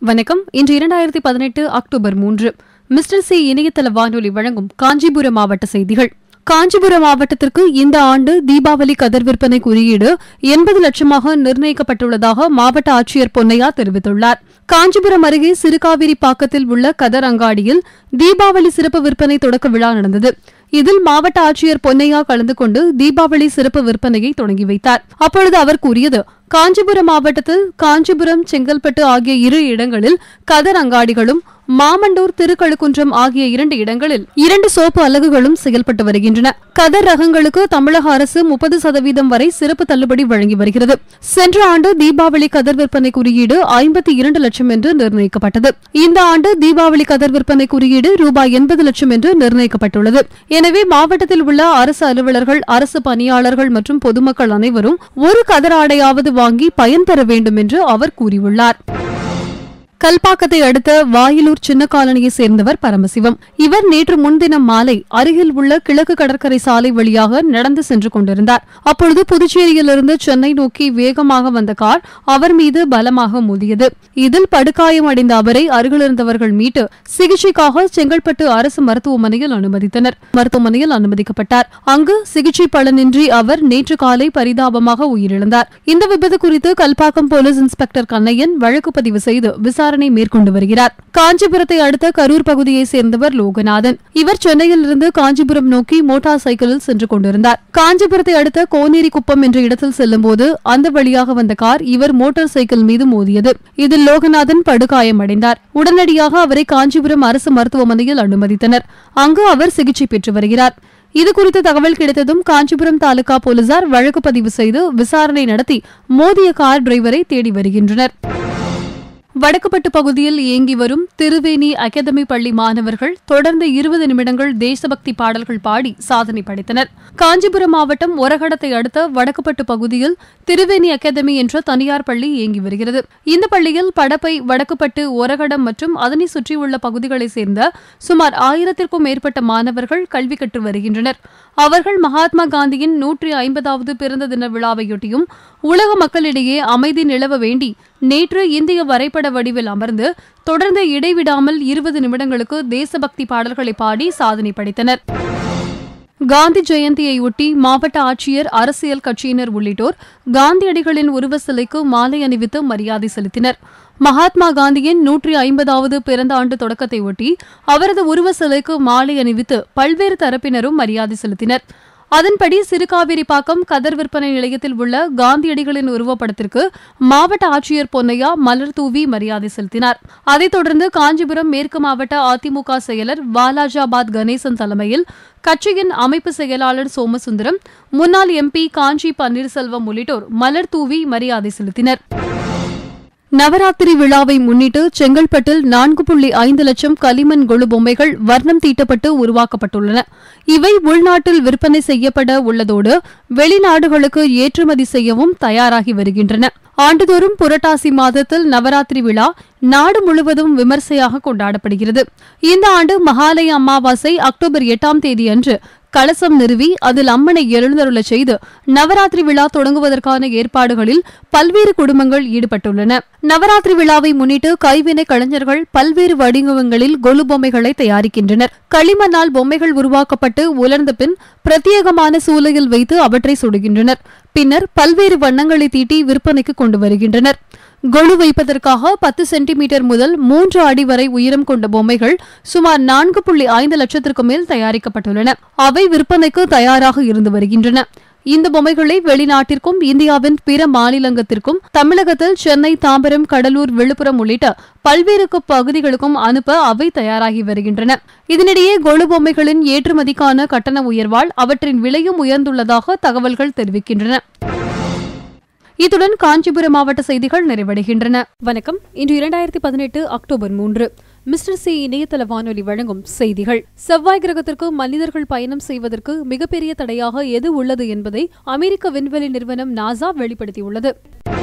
வணக்கம் இன்று இரண்டாயிரத்தி பதினெட்டு அக்டோபர் மூன்று மிஸ்டர் சி இணையதள வானொலி வழங்கும் காஞ்சிபுரம் மாவட்ட செய்திகள் காஞ்சிபுரம் மாவட்டத்திற்கு இந்த ஆண்டு தீபாவளி கதர் விற்பனை குறியீடு எண்பது லட்சமாக நிர்ணயிக்கப்பட்டுள்ளதாக மாவட்ட ஆட்சியர் பொன்னையா தெரிவித்துள்ளார் காஞ்சிபுரம் அருகே சிறுகாவிரி பாக்கத்தில் உள்ள கதர் அங்காடியில் தீபாவளி சிறப்பு விற்பனை தொடக்க விழா நடந்தது இதில் மாவட்ட ஆட்சியர் பொன்னையா கலந்து கொண்டு தீபாவளி சிறப்பு விற்பனையை தொடங்கி வைத்தார் அப்பொழுது அவர் கூறியது காஞ்சிபுரம் மாவட்டத்தில் காஞ்சிபுரம் செங்கல்பட்டு ஆகிய இரு இடங்களில் கதர் அங்காடிகளும் மாமண்டூர் திருக்கழுக்குன்றம் ஆகிய இரண்டு இடங்களில் இரண்டு சோப்பு அலகுகளும் செயல்பட்டு வருகின்றன கதர் ரகங்களுக்கு தமிழக அரசு முப்பது சதவீதம் வரை சிறப்பு தள்ளுபடி வழங்கி வருகிறது சென்ற ஆண்டு தீபாவளி கதர் விற்பனை குறியீடு ஐம்பத்தி இரண்டு லட்சம் என்று நிர்ணயிக்கப்பட்டது இந்த ஆண்டு தீபாவளி கதர் விற்பனை குறியீடு ரூபாய் எண்பது லட்சம் என்று நிர்ணயிக்கப்பட்டுள்ளது எனவே மாவட்டத்தில் உள்ள அரசு அலுவலர்கள் அரசு பணியாளர்கள் மற்றும் பொதுமக்கள் அனைவரும் ஒரு கதர் ஆடையாவது வாங்கி பயன்பெற வேண்டும் என்று அவர் கூறியுள்ளார் கல்பாக்கத்தை அடுத்த வாயிலூர் சின்ன காலனியைச் சேர்ந்தவர் பரமசிவம் இவர் நேற்று முன்தினம் மாலை அருகில் உள்ள கிழக்கு கடற்கரை சாலை வழியாக நடந்து சென்று கொண்டிருந்தார் அப்பொழுது புதுச்சேரியிலிருந்து சென்னை நோக்கி வேகமாக வந்த கார் அவர் மீது பலமாக மோதியது இதில் படுகாயம் அடைந்த அவரை அருகிலிருந்தவர்கள் மீட்டு சிகிச்சைக்காக செங்கல்பட்டு அரசு மருத்துவமனையில் அனுமதித்தனர் மருத்துவமனையில் அனுமதிக்கப்பட்டார் அங்கு சிகிச்சை பலனின்றி அவர் நேற்று காலை பரிதாபமாக உயிரிழந்தார் இந்த விபத்து குறித்து கல்பாக்கம் போலீஸ் இன்ஸ்பெக்டர் கண்ணையன் வழக்கு பதிவு செய்து விசாரணை மேற்கொண்டு வருகிறார் காஞ்சிபுரத்தை அடுத்த கரூர் பகுதியைச் சேர்ந்தவர் லோகநாதன் இவர் சென்னையிலிருந்து காஞ்சிபுரம் நோக்கி மோட்டார் சைக்கிளில் சென்று கொண்டிருந்தார் காஞ்சிபுரத்தை அடுத்த கோனேரி குப்பம் என்ற இடத்தில் செல்லும்போது அந்த வழியாக வந்த கார் இவர் மோட்டார் சைக்கிள் மீது மோதியது இதில் லோகநாதன் படுகாயமடைந்தார் உடனடியாக அவரை காஞ்சிபுரம் அரசு மருத்துவமனையில் அனுமதித்தனர் அங்கு அவர் சிகிச்சை பெற்று வருகிறார் இதுகுறித்து தகவல் கிடைத்ததும் காஞ்சிபுரம் தாலுகா போலீசார் வழக்கு பதிவு செய்து விசாரணை நடத்தி மோதிய கார் டிரைவரை தேடி வருகின்றனர் வடக்குப்பட்டு பகுதியில் இயங்கி வரும் திருவேணி அகாதமி பள்ளி மாணவர்கள் தொடர்ந்து இருபது நிமிடங்கள் தேசபக்தி பாடல்கள் பாடி சாதனை படைத்தனர் காஞ்சிபுரம் மாவட்டம் ஒரகடத்தை அடுத்த வடக்குப்பட்டு பகுதியில் திருவேணி அகாதமி என்ற தனியார் பள்ளி இயங்கி வருகிறது இந்த பள்ளியில் படப்பை வடக்குப்பட்டு ஒரகடம் மற்றும் அதனை சுற்றியுள்ள பகுதிகளைச் சேர்ந்த சுமார் ஆயிரத்திற்கும் மேற்பட்ட மாணவர்கள் கல்வி கற்று வருகின்றனர் அவர்கள் மகாத்மா காந்தியின் நூற்றி ஐம்பதாவது பிறந்த தின விழாவையொட்டியும் உலக மக்களிடையே அமைதி நிலவ வேண்டி நேற்று இந்திய வரைபட வடிவில் அமர்ந்து தொடர்ந்து இடைவிடாமல் இருபது நிமிடங்களுக்கு தேசபக்தி பாடல்களை பாடி சாதனை படைத்தனர் காந்தி ஜெயந்தியை ஒட்டி மாவட்ட ஆட்சியர் அரசியல் கட்சியினர் உள்ளிட்டோர் காந்தியடிகளின் உருவ சிலைக்கு மாலை அணிவித்து மரியாதை செலுத்தினர் மகாத்மா காந்தியின் நூற்றி ஐம்பதாவது பிறந்த ஆண்டு தொடக்கத்தை ஒட்டி அவரது உருவ சிலைக்கு மாலை அணிவித்து பல்வேறு தரப்பினரும் மரியாதை செலுத்தினர் அதன்படி சிறுகாவிரிப்பாக்கம் கதர் விற்பனை நிலையத்தில் உள்ள காந்தியடிகளின் உருவப்படத்திற்கு மாவட்ட ஆட்சியர் பொன்னையா மலர் தூவி மரியாதை செலுத்தினார் அதைத் தொடர்ந்து காஞ்சிபுரம் மேற்கு மாவட்ட அதிமுக செயலர் வாலாஜாபாத் கணேசன் தலைமையில் கட்சியின் அமைப்பு செயலாளர் சோமசுந்தரம் முன்னாள் எம்பி காஞ்சி பன்னீர்செல்வம் உள்ளிட்டோர் மலர் தூவி மரியாதை செலுத்தினர் நவராத்திரி விழாவை முன்னிட்டு செங்கல்பட்டில் நான்கு புள்ளி ஐந்து லட்சம் களிமண் கொழு பொம்மைகள் வர்ணம் தீட்டப்பட்டு உருவாக்கப்பட்டுள்ளன இவை உள்நாட்டில் விற்பனை செய்யப்பட உள்ளதோடு வெளிநாடுகளுக்கு ஏற்றுமதி செய்யவும் தயாராகி வருகின்றன ஆண்டுதோறும் புரட்டாசி மாதத்தில் நவராத்திரி விழா நாடு முழுவதும் விமர்சையாக கொண்டாடப்படுகிறது இந்த ஆண்டு மகாலய அமாவாசை அக்டோபர் எட்டாம் தேதி அன்று கலசம் நிறுவி அதில் அம்மனை எழுந்தருளச் செய்து நவராத்திரி விழா தொடங்குவதற்கான ஏற்பாடுகளில் பல்வேறு குடும்பங்கள் ஈடுபட்டுள்ளன நவராத்திரி விழாவை முன்னிட்டு கைவினை கலைஞர்கள் பல்வேறு வடிவங்களில் கொலு பொம்மைகளை தயாரிக்கின்றனர் களிமண்ணால் பொம்மைகள் உருவாக்கப்பட்டு உலர்ந்த பின் பிரத்யேகமான சூளையில் வைத்து அவற்றை சுடுகின்றனர் பின்னர் பல்வேறு வண்ணங்களை தீட்டி விற்பனைக்கு கொண்டு வருகின்றனர் கொலு வைப்பதற்காக பத்து சென்டிமீட்டர் முதல் மூன்று அடி வரை உயரம் கொண்ட பொம்மைகள் சுமார் நான்கு புள்ளி ஐந்து லட்சத்திற்கு மேல் தயாரிக்கப்பட்டுள்ளன அவை விற்பனைக்கு தயாராக இருந்து வருகின்றன இந்த பொம்மைகளை வெளிநாட்டிற்கும் இந்தியாவின் பிற மாநிலங்கத்திற்கும் தமிழகத்தில் சென்னை தாம்பரம் கடலூர் விழுப்புரம் உள்ளிட்ட பல்வேறு பகுதிகளுக்கும் அனுப்ப அவை தயாராகி வருகின்றன இதனிடையே கொலு பொம்மைகளின் ஏற்றுமதிக்கான கட்டண உயர்வால் அவற்றின் விலையும் உயர்ந்துள்ளதாக தகவல்கள் தெரிவிக்கின்றன இத்துடன் காஞ்சிபுரம் மாவட்ட செய்திகள் நிறைவடைகின்றன வணக்கம் இன்று இரண்டாயிரத்தி பதினெட்டு அக்டோபர் மூன்று மிஸ்டர் சி இணையதள வானொலி வழங்கும் செய்திகள் செவ்வாய் கிரகத்திற்கு மனிதர்கள் பயணம் செய்வதற்கு மிகப்பெரிய தடையாக எது உள்ளது என்பதை அமெரிக்க விண்வெளி நிறுவனம் நாசா வெளிப்படுத்தியுள்ளது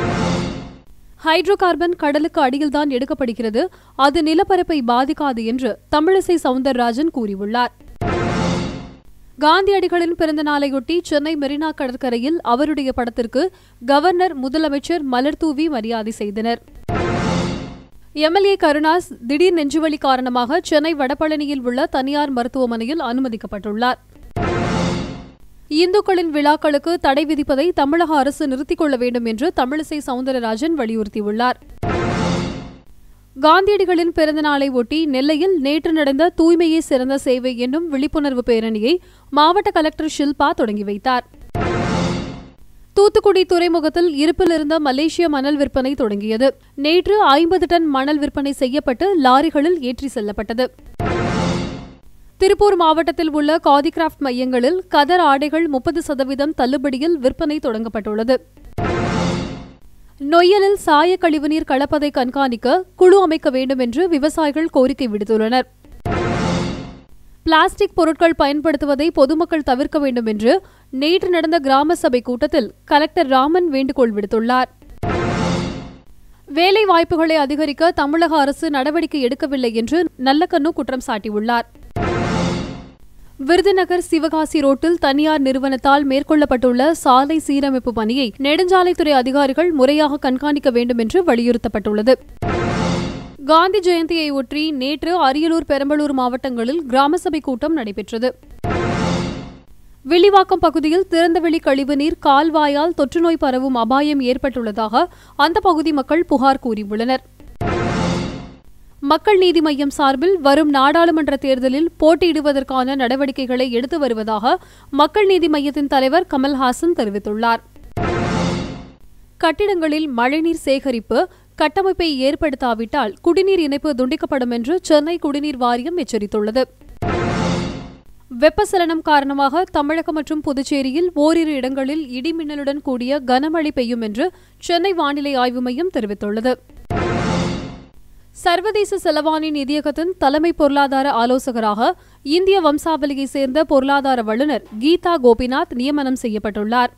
ஹைட்ரோ கார்பன் கடலுக்கு அடியில்தான் எடுக்கப்படுகிறது அது நிலப்பரப்பை பாதிக்காது என்று தமிழிசை சவுந்தரராஜன் கூறியுள்ளார் காந்தியடிகளின் பிறந்த நாளையொட்டி சென்னை மெரினா கடற்கரையில் அவருடைய படத்திற்கு கவர்னர் முதலமைச்சர் மலர் தூவி மரியாதை செய்தனர் எம்எல்ஏ கருணாஸ் திடீர் நெஞ்சுவலி காரணமாக சென்னை வடபழனியில் உள்ள தனியார் மருத்துவமனையில் அனுமதிக்கப்பட்டுள்ளார் இந்துக்களின் விழாக்களுக்கு தடை விதிப்பதை தமிழக அரசு நிறுத்திக் கொள்ள வேண்டும் என்று தமிழிசை சவுந்தரராஜன் வலியுறுத்தியுள்ளார் காந்தியடிகளின் பிறந்த நாளை ஒட்டி நெல்லையில் நேற்று நடந்த தூய்மையே சிறந்த சேவை என்னும் விழிப்புணர்வு பேரணியை மாவட்ட கலெக்டர் ஷில்பா தொடங்கி வைத்தார் தூத்துக்குடி துறைமுகத்தில் இருப்பில் இருந்த மலேசிய மணல் விற்பனை தொடங்கியது நேற்று ஐம்பது டன் மணல் விற்பனை செய்யப்பட்டு லாரிகளில் ஏற்றி செல்லப்பட்டது திருப்பூர் மாவட்டத்தில் உள்ள காதி கிராஃப்ட் மையங்களில் கதர் ஆடைகள் முப்பது சதவீதம் தள்ளுபடியில் விற்பனை தொடங்கப்பட்டுள்ளது நொய்யலில் சாய கழிவுநீர் கலப்பதை கண்காணிக்க குழு அமைக்க வேண்டும் என்று விவசாயிகள் கோரிக்கை விடுத்துள்ளனர் பிளாஸ்டிக் பொருட்கள் பயன்படுத்துவதை பொதுமக்கள் தவிர்க்க வேண்டும் என்று நேற்று நடந்த கிராம சபை கூட்டத்தில் கலெக்டர் ராமன் வேண்டுகோள் விடுத்துள்ளார் வேலை வாய்ப்புகளை அதிகரிக்க தமிழக அரசு நடவடிக்கை எடுக்கவில்லை என்று நல்லக்கண்ணு குற்றம் சாட்டியுள்ளார் விருதுநகர் சிவகாசி ரோட்டில் தனியார் நிறுவனத்தால் மேற்கொள்ளப்பட்டுள்ள சாலை சீரமைப்பு பணியை நெடுஞ்சாலைத்துறை அதிகாரிகள் முறையாக கண்காணிக்க வேண்டும் என்று வலியுறுத்தப்பட்டுள்ளது காந்தி ஜெயந்தியை ஒற்றி நேற்று அரியலூர் பெரம்பலூர் மாவட்டங்களில் கிராம சபை கூட்டம் நடைபெற்றது வில்லிவாக்கம் பகுதியில் திறந்தவெளி கழிவுநீர் கால்வாயால் தொற்றுநோய் பரவும் அபாயம் ஏற்பட்டுள்ளதாக அந்த பகுதி மக்கள் புகார் கூறியுள்ளனர் மக்கள் நீதி மய்யம் சார்பில் வரும் நாடாளுமன்ற தேர்தலில் போட்டியிடுவதற்கான நடவடிக்கைகளை எடுத்து வருவதாக மக்கள் நீதி மய்யத்தின் தலைவர் கமல்ஹாசன் தெரிவித்துள்ளார் கட்டிடங்களில் மழைநீர் சேகரிப்பு கட்டமைப்பை ஏற்படுத்தாவிட்டால் குடிநீர் இணைப்பு துண்டிக்கப்படும் என்று சென்னை குடிநீர் வாரியம் எச்சரித்துள்ளது வெப்பசலனம் காரணமாக தமிழகம் மற்றும் புதுச்சேரியில் ஓரிரு இடங்களில் இடிமின்னலுடன் கூடிய கனமழை பெய்யும் என்று சென்னை வானிலை ஆய்வு மையம் தெரிவித்துள்ளது சர்வதேச செலவாணி நிதியகத்தின் தலைமை பொருளாதார ஆலோசகராக இந்திய வம்சாவளியைச் சேர்ந்த பொருளாதார வல்லுநர் கீதா கோபிநாத் நியமனம் செய்யப்பட்டுள்ளார்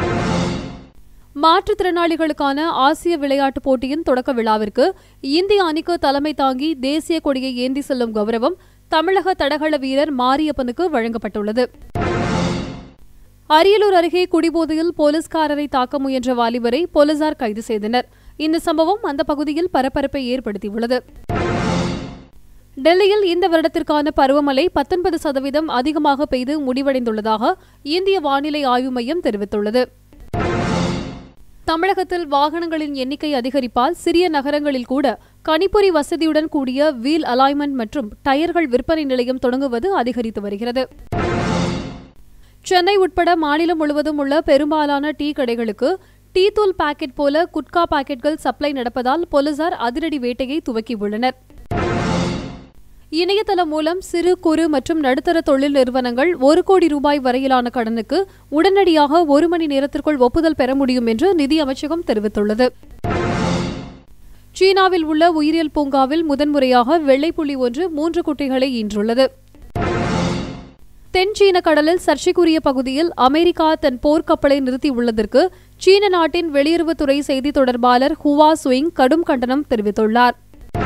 மாற்றுத்திறனாளிகளுக்கான ஆசிய விளையாட்டுப் போட்டியின் தொடக்க விழாவிற்கு இந்திய அணிக்கு தலைமை தாங்கி தேசிய கொடியை ஏந்தி செல்லும் கௌரவம் தமிழக தடகள வீரர் மாரியப்பனுக்கு வழங்கப்பட்டுள்ளது அரியலூர் அருகே குடிபோதையில் போலீஸ்காரரை தாக்க முயன்ற வாலிபரை போலீசார் கைது செய்தனர் இந்த சம்பவம் அந்த பகுதியில் பரபரப்பை ஏற்படுத்தியுள்ளது டெல்லியில் இந்த வருடத்திற்கான பருவமழை பத்தொன்பது சதவீதம் அதிகமாக பெய்து முடிவடைந்துள்ளதாக இந்திய வானிலை ஆய்வு மையம் தெரிவித்துள்ளது தமிழகத்தில் வாகனங்களின் எண்ணிக்கை அதிகரிப்பால் சிறிய நகரங்களில் கூட கணிப்பொறி வசதியுடன் கூடிய வீல் அலைன்மெண்ட் மற்றும் டயர்கள் விற்பனை நிலையம் தொடங்குவது அதிகரித்து வருகிறது சென்னை உட்பட மாநிலம் முழுவதும் உள்ள பெரும்பாலான டீ கடைகளுக்கு டீ தூள் பாக்கெட் போல குட்கா பாக்கெட்கள் சப்ளை நடப்பதால் போலீசார் அதிரடி வேட்டையை துவக்கியுள்ளனர் இணையதளம் மூலம் சிறு குறு மற்றும் நடுத்தர தொழில் நிறுவனங்கள் ஒரு கோடி ரூபாய் வரையிலான கடனுக்கு உடனடியாக ஒரு மணி நேரத்திற்குள் ஒப்புதல் பெற முடியும் என்று நிதி அமைச்சகம் தெரிவித்துள்ளது சீனாவில் உள்ள உயிரியல் பூங்காவில் முதன்முறையாக வெள்ளைப்புலி ஒன்று மூன்று குட்டிகளை ஈன்றுள்ளது தென் சீன கடலில் சர்ச்சைக்குரிய பகுதியில் அமெரிக்கா தன் போர்க்கப்பலை நிறுத்தியுள்ளதற்கு சீன நாட்டின் வெளியுறவுத்துறை செய்தி தொடர்பாளர் ஹுவா சுயிங் கடும் கண்டனம் தெரிவித்துள்ளார்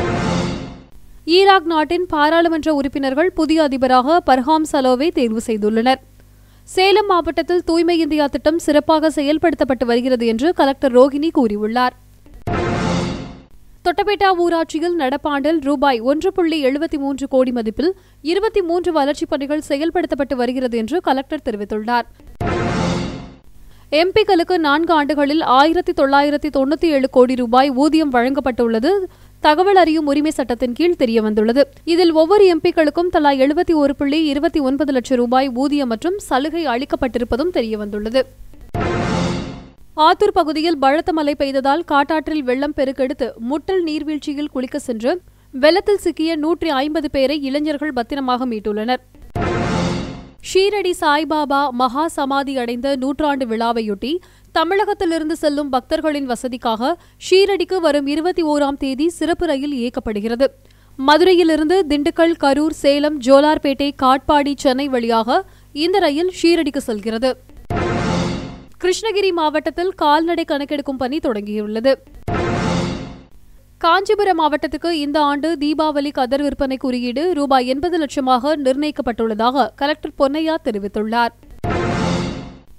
ஈராக் நாட்டின் பாராளுமன்ற உறுப்பினர்கள் புதிய அதிபராக பர்ஹாம் சலோவை தேர்வு செய்துள்ளனர் சேலம் மாவட்டத்தில் தூய்மை இந்தியா திட்டம் சிறப்பாக செயல்படுத்தப்பட்டு வருகிறது என்று கலெக்டர் ரோஹிணி கூறியுள்ளார் தொட்டபேட்டா ஊராட்சியில் நடப்பாண்டில் ரூபாய் ஒன்று புள்ளி எழுபத்தி மூன்று கோடி மதிப்பில் இருபத்தி மூன்று வளர்ச்சிப் பணிகள் செயல்படுத்தப்பட்டு வருகிறது என்று கலெக்டர் தெரிவித்துள்ளார் எம்பிக்களுக்கு நான்கு ஆண்டுகளில் ஆயிரத்தி தொள்ளாயிரத்தி தொண்ணூத்தி ஏழு கோடி ரூபாய் ஊதியம் வழங்கப்பட்டுள்ளது தகவல் அறியும் உரிமை சட்டத்தின் கீழ் தெரியவந்துள்ளது இதில் ஒவ்வொரு எம்பிக்களுக்கும் தலா எழுபத்தி ஒரு புள்ளி இருபத்தி ஒன்பது லட்சம் ரூபாய் ஊதியம் மற்றும் சலுகை அளிக்கப்பட்டிருப்பதும் தெரியவந்துள்ளது ஆத்தூர் பகுதியில் பலத்த மழை பெய்ததால் காட்டாற்றில் வெள்ளம் பெருக்கெடுத்து முட்டல் நீர்வீழ்ச்சியில் குளிக்க சென்று வெள்ளத்தில் சிக்கிய நூற்றி ஐம்பது பேரை இளைஞர்கள் பத்திரமாக மீட்டுள்ளனர் ஷீரடி சாய்பாபா மகா சமாதி அடைந்த நூற்றாண்டு விழாவையொட்டி தமிழகத்திலிருந்து செல்லும் பக்தர்களின் வசதிக்காக ஷீரடிக்கு வரும் இருபத்தி ஓராம் தேதி சிறப்பு ரயில் இயக்கப்படுகிறது மதுரையிலிருந்து திண்டுக்கல் கரூர் சேலம் ஜோலார்பேட்டை காட்பாடி சென்னை வழியாக இந்த ரயில் ஷீரடிக்கு செல்கிறது கிருஷ்ணகிரி மாவட்டத்தில் கால்நடை கணக்கெடுக்கும் பணி தொடங்கியுள்ளது காஞ்சிபுரம் மாவட்டத்துக்கு இந்த ஆண்டு தீபாவளி கதர் விற்பனை குறியீடு ரூபாய் எண்பது லட்சமாக நிர்ணயிக்கப்பட்டுள்ளதாக கலெக்டர் பொன்னையா தெரிவித்துள்ளார்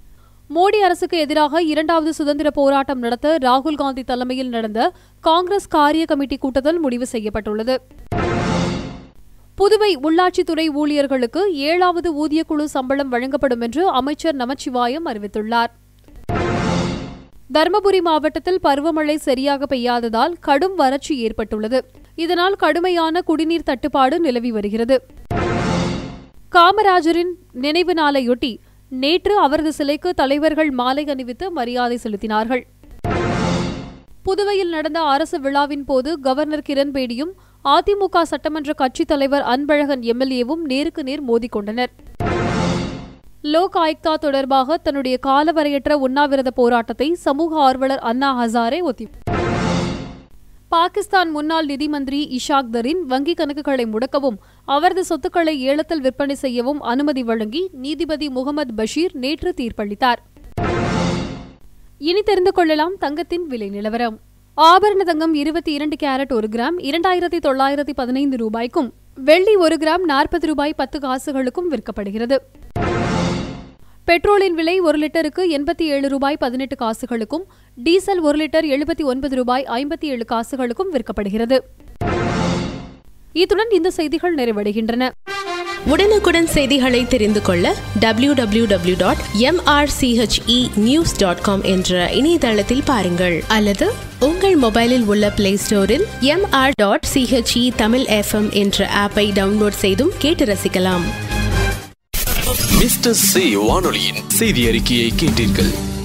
மோடி அரசுக்கு எதிராக இரண்டாவது சுதந்திர போராட்டம் நடத்த ராகுல் காந்தி தலைமையில் நடந்த காங்கிரஸ் காரிய கமிட்டி கூட்டத்தில் முடிவு செய்யப்பட்டுள்ளது புதுவை உள்ளாட்சித்துறை ஊழியர்களுக்கு ஏழாவது ஊதியக்குழு சம்பளம் வழங்கப்படும் என்று அமைச்சர் நமச்சிவாயம் அறிவித்துள்ளார் தருமபுரி மாவட்டத்தில் பருவமழை சரியாக பெய்யாததால் கடும் வறட்சி ஏற்பட்டுள்ளது இதனால் கடுமையான குடிநீர் தட்டுப்பாடு நிலவி வருகிறது காமராஜரின் நினைவு நாளையொட்டி நேற்று அவரது சிலைக்கு தலைவர்கள் மாலை அணிவித்து மரியாதை செலுத்தினார்கள் புதுவையில் நடந்த அரசு விழாவின் போது கவர்னர் கிரண்பேடியும் அதிமுக சட்டமன்ற கட்சித் தலைவர் அன்பழகன் எம்எல்ஏவும் நேருக்கு நேர் மோதிக்கொண்டனர் லோக் ஆயுக்தா தொடர்பாக தன்னுடைய காலவரையற்ற உண்ணாவிரத போராட்டத்தை சமூக ஆர்வலர் அண்ணா ஹசாரே ஒத்தி பாகிஸ்தான் முன்னாள் நிதி மந்திரி இஷாக் தரின் வங்கிக் கணக்குகளை முடக்கவும் அவரது சொத்துக்களை ஏலத்தில் விற்பனை செய்யவும் அனுமதி வழங்கி நீதிபதி முகமது பஷீர் நேற்று தீர்ப்பளித்தார் இனி தெரிந்து கொள்ளலாம் தங்கத்தின் விலை நிலவரம் ஆபரண தங்கம் இருபத்தி இரண்டு கேரட் ஒரு கிராம் இரண்டாயிரத்தி தொள்ளாயிரத்தி பதினைந்து ரூபாய்க்கும் வெள்ளி ஒரு கிராம் நாற்பது ரூபாய் பத்து காசுகளுக்கும் விற்கப்படுகிறது பெட்ரோலின் விலை ஒரு லிட்டருக்கு எண்பத்தி ஏழு ரூபாய் பதினெட்டு காசுகளுக்கும் டீசல் ஒரு லிட்டர் எழுபத்தி ஒன்பது ரூபாய் ஐம்பத்தி ஏழு காசுகளுக்கும் விற்கப்படுகிறது இத்துடன் இந்த செய்திகள் நிறைவடைகின்றன உடனுக்குடன் செய்திகளை தெரிந்து கொள்ள W W W dot MRCHE news dot com என்ற இணையதளத்தில் பாருங்கள் அல்லது உங்கள் மொபைலில் உள்ள பிளே ஸ்டோரில் MR dot CHE Tamil FM என்ற ஆப்பை டவுன்லோட் செய்தும் கேட்டு ரசிக்கலாம் மிஸ்டர் சி வானொலியின் செய்தி அறிக்கையை கேட்டீர்கள்